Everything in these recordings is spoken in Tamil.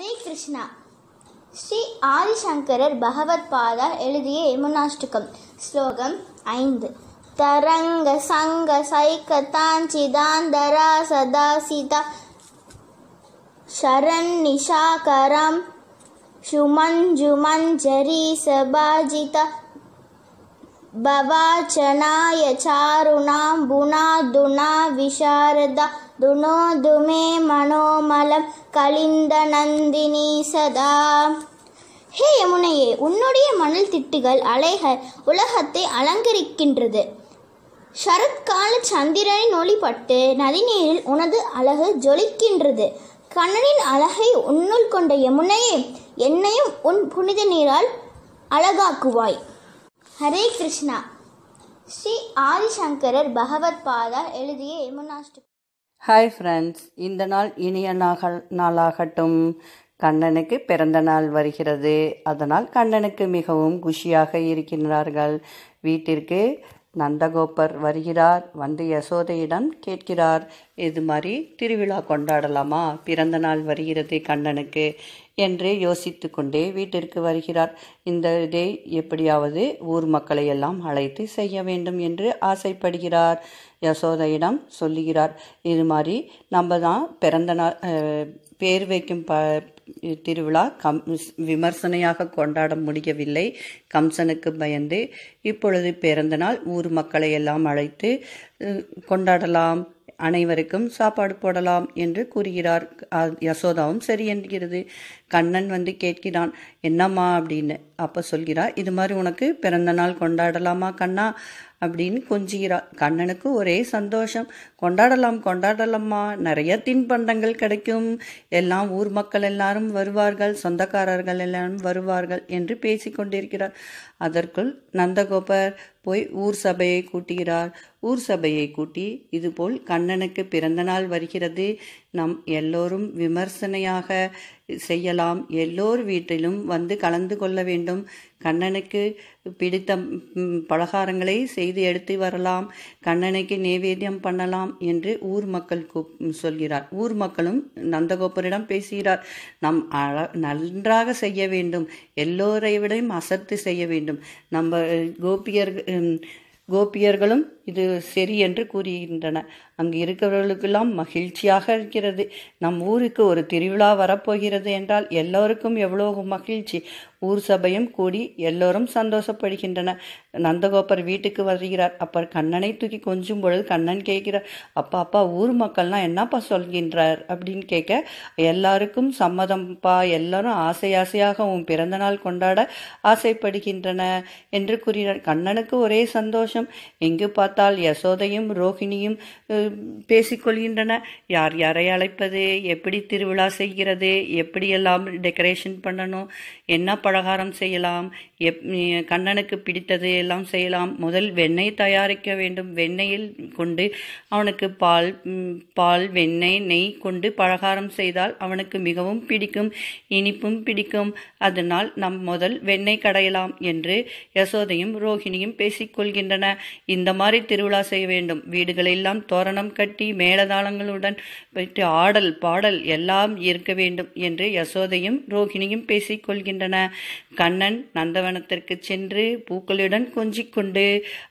ஹரே கிருஷ்ணா ஸ்ரீ ஆதிசங்கரர் பகவத் பாதா எழுதிய யமுனாஷ்டகம் ஸ்லோகம் ஐந்து தரங்க சங்க சைக்க தாஞ்சிதாந்தரா சதாசிதா ஷரண் நிஷாகரம் சுமஞ்சுமஞ்சரி சபாஜித भवाचनाय चारुणां बुनादुना विशारदा दुनोदु मे मनोमलं கலிந்தநந்தினி சதா ஹே யமுனையே உன்னுடைய மணல் திட்டுகள் அலைகள் உலகத்தை அலங்கரிக்கின்றது சரத்கால சந்திரனின் ஒளிப்பட்டு நதிநீரில் உனது அழகு ஜொலிக்கின்றது கண்ணனின் அழகை உன்னுள் கொண்ட யமுனையே என்னையும் உன் புனித நீரால் அழகாக்குவாய் ஹரே கிருஷ்ணா ஸ்ரீ ஆதிசங்கரர் பகவத் பாதா எழுதிய யமுனாஷ்டகம் ஹாய் ஃப்ரெண்ட்ஸ் இந்த நாள் இனிய நாகள் நாளாகட்டும் கண்ணனுக்கு பிறந்த நாள் வருகிறது அதனால் கண்ணனுக்கு மிகவும் குஷியாக இருக்கின்றார்கள் வீட்டிற்கு நந்தகோபர் வருகிறார் வந்து யசோதையிடம் கேட்கிறார் இது மாதிரி திருவிழா கொண்டாடலாமா பிறந்த நாள் வருகிறது கண்ணனுக்கு என்று யோசித்து கொண்டே வீட்டிற்கு வருகிறார் இந்த இதை எப்படியாவது ஊர் மக்களை எல்லாம் அழைத்து செய்ய வேண்டும் என்று ஆசைப்படுகிறார் யசோதையிடம் சொல்லுகிறார் இது மாதிரி நம்ம தான் பிறந்த நாள் அஹ், பேர் வைக்கும் ப திருவிழா கம் விமர்சனையாக கொண்டாட முடியவில்லை கம்சனுக்கு பயந்து இப்பொழுது பிறந்த நாள் ஊர் மக்களை எல்லாம் அழைத்து அஹ், கொண்டாடலாம் அனைவருக்கும் சாப்பாடு போடலாம் என்று கூறுகிறார் அஹ், யசோதாவும் சரி என்கிறது கண்ணன் வந்து கேட்கிறான் என்னம்மா அப்படின்னு அப்போ சொல்கிறார் இது மாதிரி உனக்கு பிறந்த நாள் கொண்டாடலாமா கண்ணா அப்படின்னு கொஞ்சுகிறார் கண்ணனுக்கு ஒரே சந்தோஷம் கொண்டாடலாம் கொண்டாடலாமா நிறைய தின்பண்டங்கள் கிடைக்கும் எல்லாம் ஊர் மக்கள் எல்லாரும் வருவார்கள் சொந்தக்காரர்கள் எல்லாரும் வருவார்கள் என்று பேசிக்கொண்டிருக்கிறார் அதற்குள் நந்தகோபர் போய் ஊர் சபையை கூட்டுகிறார் ஊர் சபையை கூட்டி இதுபோல் கண்ணனுக்கு பிறந்த நாள் வருகிறது நம் எல்லோரும் விமர்சனையாக செய்யலாம் எல்லோர் வீட்டிலும் வந்து கலந்து கொள்ள வேண்டும் கண்ணனுக்கு பிடித்த ம், பலகாரங்களை செய்து எடுத்து வரலாம் கண்ணனுக்கு நேவேத்தியம் பண்ணலாம் என்று ஊர் மக்கள் கூப் சொல்கிறார் ஊர் மக்களும் நந்தகோபரிடம் பேசுகிறார் நாம் அழ நன்றாக செய்ய வேண்டும் எல்லோரை விடையும் அசத்து செய்ய வேண்டும் நம்ம கோபியர்கள் ம், கோபியர்களும் இது சரி என்று கூறுகின்றன அங்கு இருக்கிறவர்களுக்கெல்லாம் மகிழ்ச்சியாக இருக்கிறது நம் ஊருக்கு ஒரு திருவிழா வரப்போகிறது என்றால் எல்லோருக்கும் எவ்வளவு மகிழ்ச்சி ஊர் சபையும் கூடி எல்லோரும் சந்தோஷப்படுகின்றன நந்தகோபர் வீட்டுக்கு வருகிறார் அப்ப கண்ணனை தூக்கி கொஞ்சும் பொழுது கண்ணன் கேட்கிறார் அப்பா அப்பா ஊர் மக்கள்லாம் என்னப்பா சொல்கின்றார் அப்படின்னு கேட்க எல்லாருக்கும் சம்மதம்ப்பா எல்லாரும் ஆசை ஆசையாக உன் பிறந்த நாள் கொண்டாட ஆசைப்படுகின்றன என்று கூறினார் கண்ணனுக்கு ஒரே சந்தோஷம் எங்கு பார்த்தால் யசோதையும் ரோஹிணியும் அஹ், பேசிக்கொள்கின்றன யார் யாரை அழைப்பது எப்படி திருவிழா செய்கிறது எப்படியெல்லாம் டெக்கரேஷன் பண்ணணும் என்ன பலகாரம் செய்யலாம் எப் கண்ணனுக்கு பிடித்தது எல்லாம் செய்யலாம் முதல் வெண்ணெய் தயாரிக்க வேண்டும் வெண்ணெயில் கொண்டு அவனுக்கு பால் ம், பால் வெண்ணெய் நெய் கொண்டு பலகாரம் செய்தால் அவனுக்கு மிகவும் பிடிக்கும் இனிப்பும் பிடிக்கும் அதனால் நம் முதல் வெண்ணெய் கடையலாம் என்று யசோதையும் ரோஹிணியும் பேசிக்கொள்கின்றன இந்த மாதிரி திருவிழா செய்ய வேண்டும் வீடுகளெல்லாம் தோரணம் கட்டி மேளதாளங்களுடன் வைத்து ஆடல் பாடல் எல்லாம் இருக்க வேண்டும் என்று யசோதையும் ரோஹிணியும் பேசிக்கொள்கின்றன கண்ணன் நந்தவனத்திற்கு சென்று பூக்களுடன் கொஞ்சிக் கொண்டு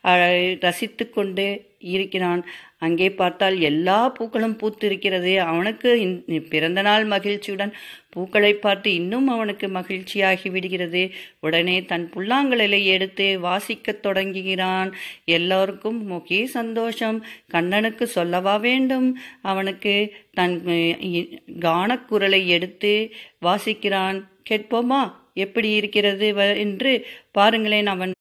ரசித்து கொண்டு இருக்கிறான் அங்கே பார்த்தால் எல்லா பூக்களும் பூத்திருக்கிறது அவனுக்கு இந்த பிறந்த நாள் மகிழ்ச்சியுடன் பூக்களை பார்த்து இன்னும் அவனுக்கு மகிழ்ச்சியாகி விடுகிறது உடனே தன் புல்லாங்குழலை எடுத்து வாசிக்கத் தொடங்குகிறான் எல்லோருக்கும் முக்கிய சந்தோஷம் கண்ணனுக்கு சொல்லவா வேண்டும் அவனுக்கு தன் அஹ், இ- கானக்குரலை எடுத்து வாசிக்கிறான் கேட்போமா எப்படி இருக்கிறது வ- என்று பாருங்களேன் அவன்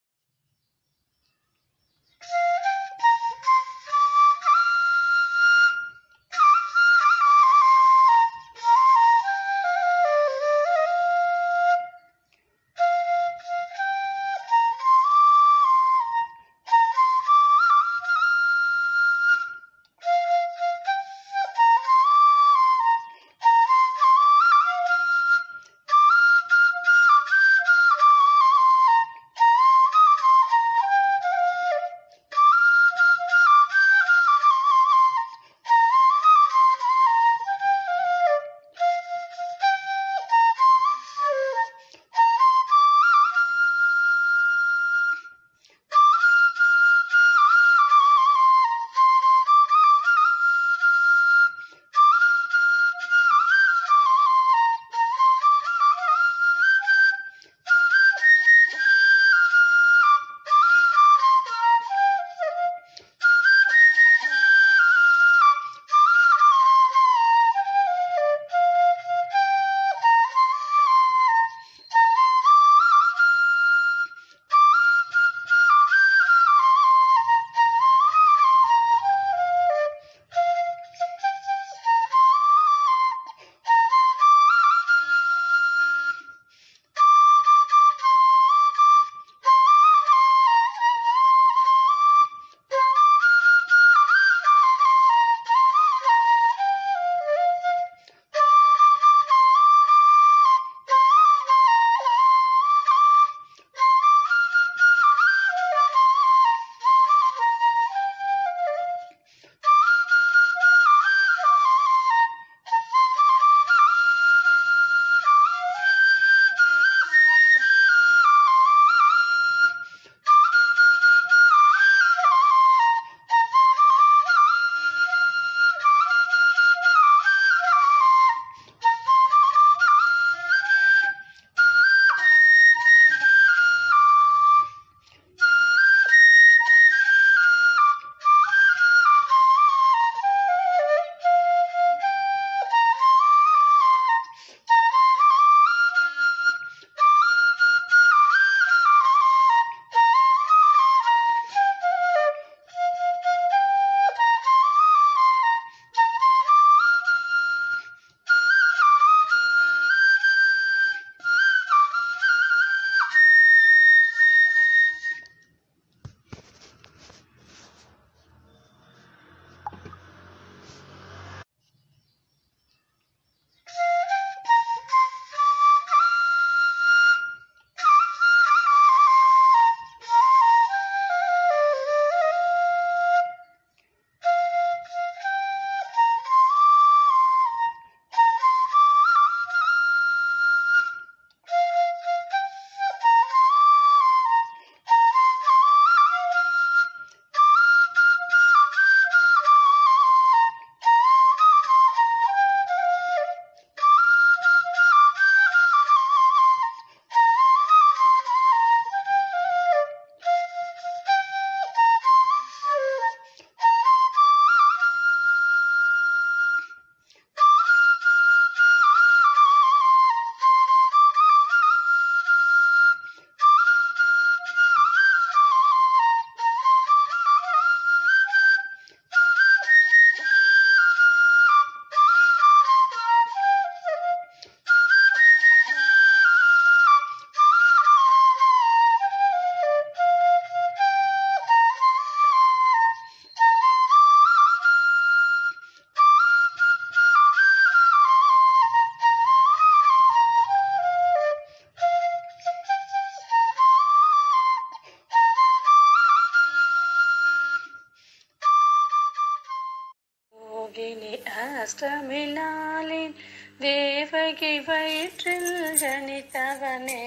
அஷ்டமி நாளில் தேவகி வயிற்றில் ஜனித்தவனே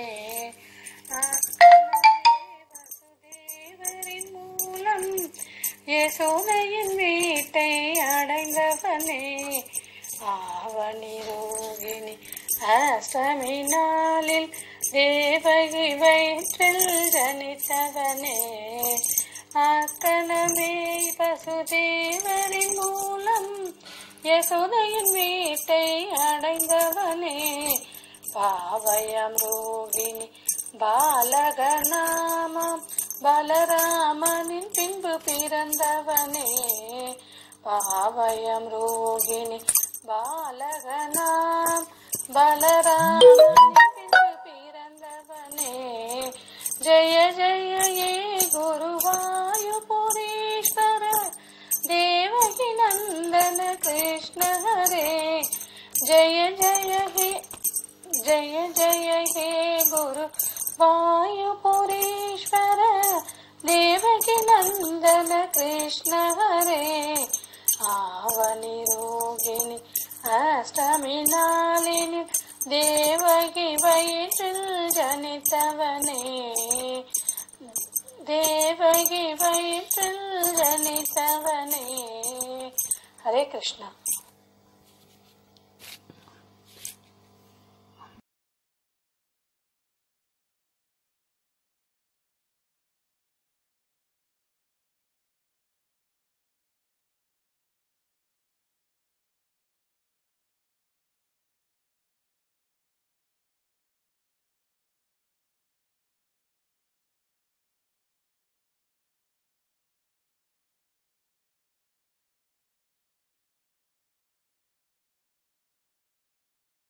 வசுதேவரின் மூலம் யசோதையின் வீட்டை அடைந்தவனே ஆவணி ரோகிணி அஷ்டமி நாளில் தேவகி வயிற்றில் ஜனித்தவனே அக்கணமே பசுதேவரின் மூலம் யசோதையின் வீட்டை அடைந்தவனே பாவயம் ரோகிணி பாலக நாமம் பலராமனின் பின்பு பிறந்தவனே பாவயம் ரோகிணி பாலக நாம் பலராமனின் பின்பு பிறந்தவனே ஜெய ஜெய ஏ குருவாயுபுரீஸ்வர தேவகி நந்தன கிருஷ்ண ஹரே ஜெய ஜெய ஹே ஜெய ஜெய ஹே குரு வாயுபுரீஸ்வர தேவகி நந்தன கிருஷ்ண ஹரே ஆவணி ரோகிணி அஷ்டமி நாளினி தேவகி வயிற்றில் ஜனித்தவனே தேவகி வயிற்றில் ஜனித்தவனே ஹரே கிருஷ்ணா